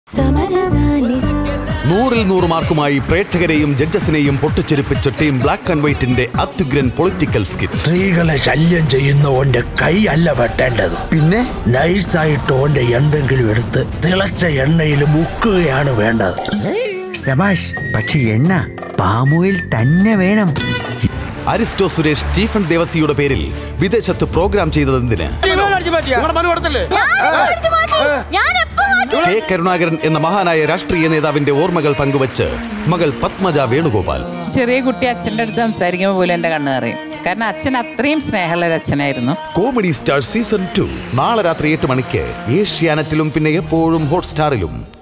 നൂറിൽ നൂറ് മാർക്കുമായി പ്രേക്ഷകരെയും ജഡ്ജസിനെയും പൊട്ടിച്ചെരിപ്പിച്ച ടീം ബ്ലാക്ക് ആൻഡ് വൈറ്റിന്റെ അത്യുഗ്രൻ പൊളിറ്റിക്കൽ സ്കിറ്റ് സ്ത്രീകളെ ശല്യം ചെയ്യുന്ന ഓന്റെ കൈ അല്ല വെട്ടേണ്ടത് പിന്നെ നൈസായിട്ട് ഓന്റെ എന്തെങ്കിലും എടുത്ത് തിളച്ച എണ്ണയിൽ മുക്കുകയാണ് വേണ്ടത് സബാഷ് പക്ഷെ എണ്ണ പാമോയിൽ തന്നെ വേണം അരിസ്റ്റോ സുരേഷ് സ്റ്റീഫൻ ദേവസിയുടെ പേരിൽ വിദേശത്ത് പ്രോഗ്രാം ചെയ്തതെന്തിന് കെ കരുണാകരൻ എന്ന മഹാനായ രാഷ്ട്രീയ നേതാവിന്റെ ഓർമ്മകൾ പങ്കുവച്ച് മകൾ പത്മജ വേണുഗോപാൽ ചെറിയ കുട്ടി അച്ഛൻ്റെ അടുത്ത് സംസാരിക്കുമ്പോൾ പോലും എൻ്റെ കണ്ണ് നിറയും കാരണം അച്ഛൻ അത്രയും സ്നേഹമുള്ള ഒരു അച്ഛനായിരുന്നു കോമഡി സ്റ്റാർ സീസൺ ടു നാളെ രാത്രി എട്ട് മണിക്ക് ഏഷ്യാനെറ്റിലും പിന്നെ എപ്പോഴും ഹോട്ട്സ്റ്റാറിലും